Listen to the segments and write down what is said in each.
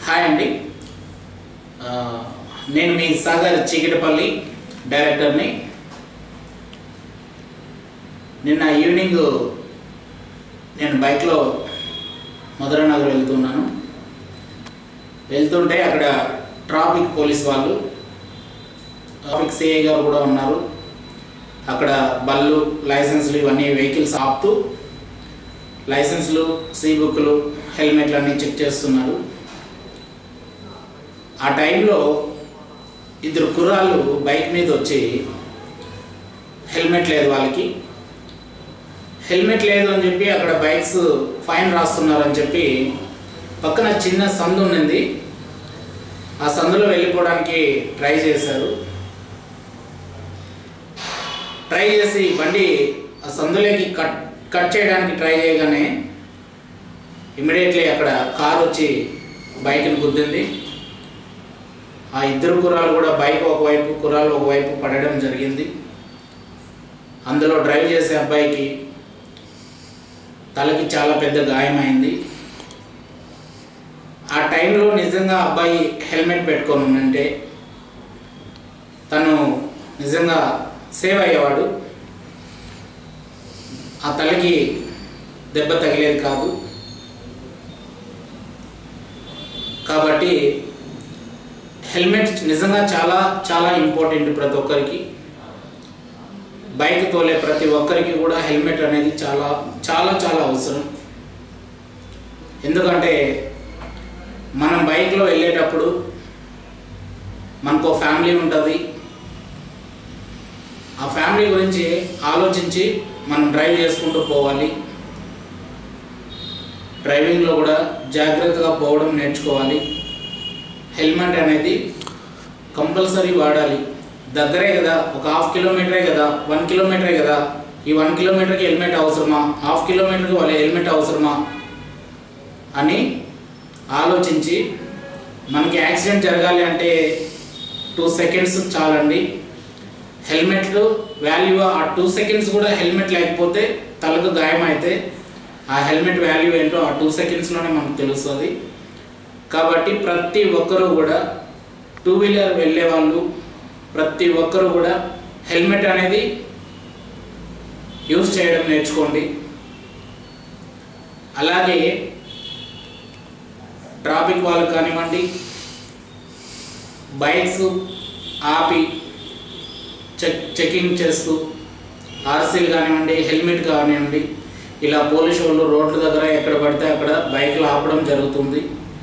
hi అండి ఆ, నేను మీ సాగర్ చీకటిపల్లి డైరెక్టర్ని నిన్న ఈవినింగ్ నేను బైక్లో మధురానగర్ వెళ్తున్నాను వెళ్తుంటే అక్కడ ట్రాఫిక్ పోలీస్ వాళ్ళు ట్రాఫిక్ సిఐ గారు కూడా ఉన్నారు అక్కడ బళ్ళు లైసెన్స్లు ఇవన్నీ వెహికల్స్ ఆపుతూ లైసెన్స్లు సీ బుక్లు హెల్మెట్లు అన్నీ చెక్ చేస్తున్నారు ఆ టైంలో ఇద్దరు కుర్రాళ్ళు బైక్ మీద వచ్చి హెల్మెట్ లేదు వాళ్ళకి హెల్మెట్ లేదు అని చెప్పి అక్కడ బైక్స్ ఫైన్ రాస్తున్నారు అని చెప్పి పక్కన చిన్న సందు ఉన్నింది ఆ సందులో వెళ్ళిపోవడానికి ట్రై చేశారు ట్రై చేసి బండి ఆ సందులోకి కట్ కట్ చేయడానికి ట్రై చేయగానే ఇమ్మీడియట్లీ అక్కడ కార్ వచ్చి బైక్ని గుద్దింది ఆ ఇద్దరు కుర్రాలు కూడా బైక్ ఒకవైపు కుర్రాలు ఒకవైపు పడడం జరిగింది అందులో డ్రైవ్ చేసే అబ్బాయికి తలకి చాలా పెద్ద గాయమైంది ఆ టైంలో నిజంగా అబ్బాయి హెల్మెట్ పెట్టుకొని ఉందంటే తను నిజంగా సేవ్ అయ్యేవాడు ఆ తలకి దెబ్బ తగిలేది కాదు కాబట్టి హెల్మెట్ నిజంగా చాలా చాలా ఇంపార్టెంట్ ప్రతి ఒక్కరికి బైక్ తోలే ప్రతి ఒక్కరికి కూడా హెల్మెట్ అనేది చాలా చాలా చాలా అవసరం ఎందుకంటే మనం బైక్లో వెళ్ళేటప్పుడు మనకు ఫ్యామిలీ ఉంటుంది ఆ ఫ్యామిలీ గురించి ఆలోచించి మనం డ్రైవ్ చేసుకుంటూ పోవాలి డ్రైవింగ్లో కూడా జాగ్రత్తగా పోవడం నేర్చుకోవాలి హెల్మెట్ అనేది కంపల్సరీ వాడాలి దగ్గరే కదా ఒక హాఫ్ కిలోమీటరే కదా వన్ కిలోమీటరే కదా ఈ వన్ కిలోమీటర్కి హెల్మెట్ అవసరమా హాఫ్ కిలోమీటర్కి వాళ్ళ హెల్మెట్ అవసరమా అని ఆలోచించి మనకి యాక్సిడెంట్ జరగాలి అంటే టూ సెకండ్స్ చాలండి హెల్మెట్ వాల్యూ ఆ టూ సెకండ్స్ కూడా హెల్మెట్ లేకపోతే తలకు గాయం అయితే ఆ హెల్మెట్ వాల్యూ ఏంటో ఆ టూ సెకండ్స్లోనే మనకు తెలుస్తుంది కాబట్టి ప్రతి ఒక్కరూ కూడా టూ వీలర్ వెళ్ళే వాళ్ళు ప్రతి ఒక్కరూ కూడా హెల్మెట్ అనేది యూజ్ చేయడం నేర్చుకోండి అలాగే ట్రాఫిక్ వాళ్ళు కానివ్వండి బైక్స్ ఆపి చెక్ చెకింగ్ చేస్తూ ఆర్సీలు కానివ్వండి హెల్మెట్ కానివ్వండి ఇలా పోలీసు వాళ్ళు రోడ్ల దగ్గర ఎక్కడ పడితే అక్కడ బైక్లు ఆపడం జరుగుతుంది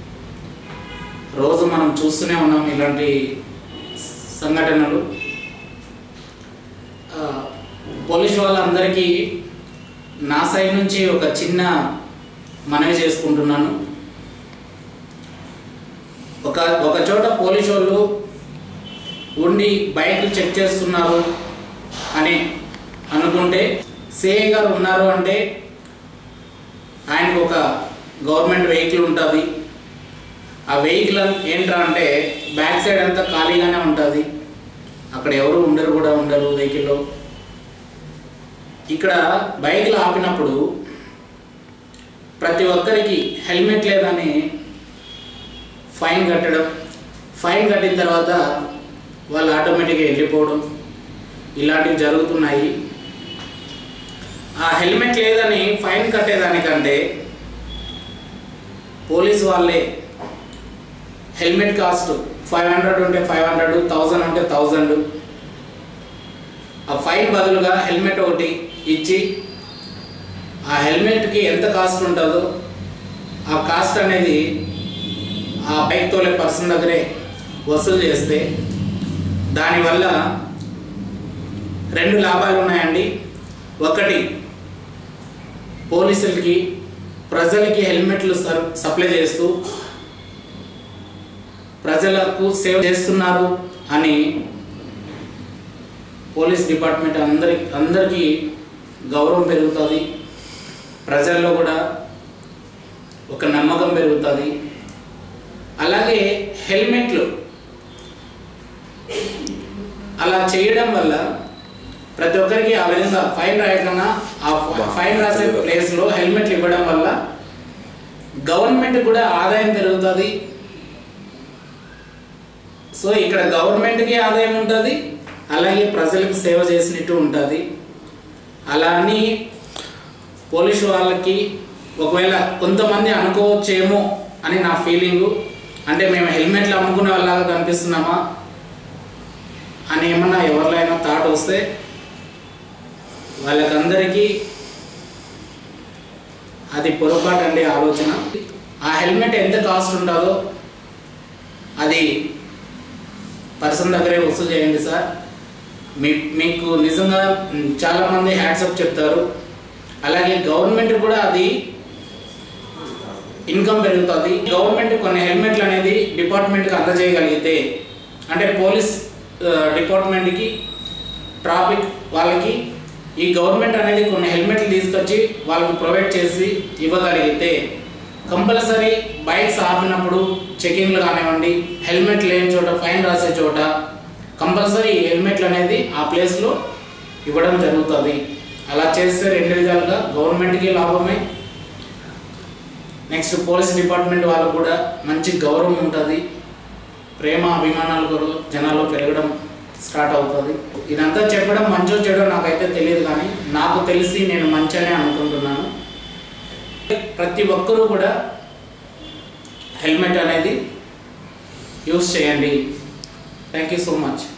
రోజు మనం చూస్తూనే ఉన్నాం ఇలాంటి సంఘటనలు ఆ, పోలీసు వాళ్ళందరికీ నా సైడ్ నుంచి ఒక చిన్న మనవి చేసుకుంటున్నాను ఒక ఒక చోట పోలీసు వాళ్ళు ఉండి బైక్లు చెక్ చేస్తున్నారు అని అనుకుంటే సిఐ గారు ఉన్నారు అంటే ఆయనకు ఒక గవర్నమెంట్ వెహికల్ ఉంటుంది ఆ వెహికల్ ఏంట్రా అంటే బ్యాక్ సైడ్ అంతా ఖాళీగానే ఉంటుంది అక్కడ ఎవరు ఉండరు కూడా ఉండరు వెహికల్లో ఇక్కడ బైక్లు ఆపినప్పుడు ప్రతి ఒక్కరికి హెల్మెట్ లేదని ఫైన్ కట్టడం ఫైన్ కట్టిన తర్వాత వాళ్ళు ఆటోమేటిక్గా వెళ్ళిపోవడం ఇలాంటివి జరుగుతున్నాయి ఆ హెల్మెట్ లేదని ఫైన్ కట్టేదానికంటే పోలీస్ వాళ్ళే హెల్మెట్ కాస్ట్ ఫైవ్ హండ్రెడ్ ఉంటే ఫైవ్ హండ్రెడ్ థౌజండ్ ఉంటే థౌజండ్ ఆ ఫైన్ బదులుగా హెల్మెట్ ఒకటి ఇచ్చి ఆ హెల్మెట్కి ఎంత కాస్ట్ ఉంటుందో ఆ కాస్ట్ అనేది ఆ బైక్ తోలే పర్సన్ దగ్గరే వసూలు చేస్తే దానివల్ల రెండు లాభాలు ఉన్నాయండి ఒకటి పోలీసులకి ప్రజలకి హెల్మెట్లు సర్ సప్లై చేస్తూ ప్రజలకు సేవ చేస్తున్నారు అని పోలీస్ డిపార్ట్మెంట్ అందరి అందరికీ గౌరవం పెరుగుతుంది ప్రజల్లో కూడా ఒక నమ్మకం పెరుగుతుంది అలాగే హెల్మెట్లు అలా చేయడం వల్ల ప్రతి ఒక్కరికి ఆ విధంగా ఫైన్ రాయకన్నా ఆ ఫ- ఫైన్ రాసే ప్లేస్లో హెల్మెట్లు ఇవ్వడం వల్ల గవర్నమెంట్ కూడా ఆదాయం పెరుగుతుంది సో ఇక్కడ గవర్నమెంట్కి ఆదాయం ఉంటుంది అలాగే ప్రజలకు సేవ చేసినట్టు ఉంటుంది అలా అని పోలీసు వాళ్ళకి ఒకవేళ కొంతమంది అనుకోవచ్చేమో అని నా ఫీలింగు అంటే మేము హెల్మెట్లు అమ్ముకునే వాళ్ళలాగా కనిపిస్తున్నామా అని ఏమన్నా ఎవరిలో థాట్ వస్తే వాళ్ళకందరికీ అది పొరపాటు అండి ఆలోచన ఆ హెల్మెట్ ఎంత కాస్ట్ ఉంటుందో అది పర్సన్ దగ్గరే వసూలు చేయండి సార్ మీ మీకు నిజంగా మ్, చాలామంది హ్యాట్సప్ చెప్తారు అలాగే గవర్నమెంట్ కూడా అది ఇన్కమ్ పెరుగుతుంది గవర్నమెంట్ కొన్ని హెల్మెట్లు అనేది డిపార్ట్మెంట్కి అందజేయగలిగితే అంటే పోలీస్ ఆ, డిపార్ట్మెంట్కి ట్రాఫిక్ వాళ్ళకి ఈ గవర్నమెంట్ అనేది కొన్ని హెల్మెట్లు తీసుకొచ్చి వాళ్ళకి ప్రొవైడ్ చేసి ఇవ్వగలిగితే కంపల్సరీ బైక్స్ ఆపినప్పుడు చెకింగ్లు కానివ్వండి హెల్మెట్ లేని చోట ఫైన్ రాసే చోట కంపల్సరీ హెల్మెట్లు అనేది ఆ ప్లేస్లో ఇవ్వడం జరుగుతుంది అలా చేస్తే రెండు విధాలుగా గవర్నమెంట్కి లాభమే నెక్స్ట్ పోలీస్ డిపార్ట్మెంట్ వాళ్ళకు కూడా మంచి గౌరవం ఉంటుంది ప్రేమ అభిమానాలు కూడా జనాల్లో పెరగడం స్టార్ట్ అవుతుంది ఇదంతా చెప్పడం మంచో చెడో నాకైతే తెలియదు కానీ నాకు తెలిసి నేను మంచి అనే అనుకుంటున్నాను ప్రతి ఒక్కరూ కూడా హెల్మెట్ అనేది యూస్ చేయండి థ్యాంక్ యూ సో మచ్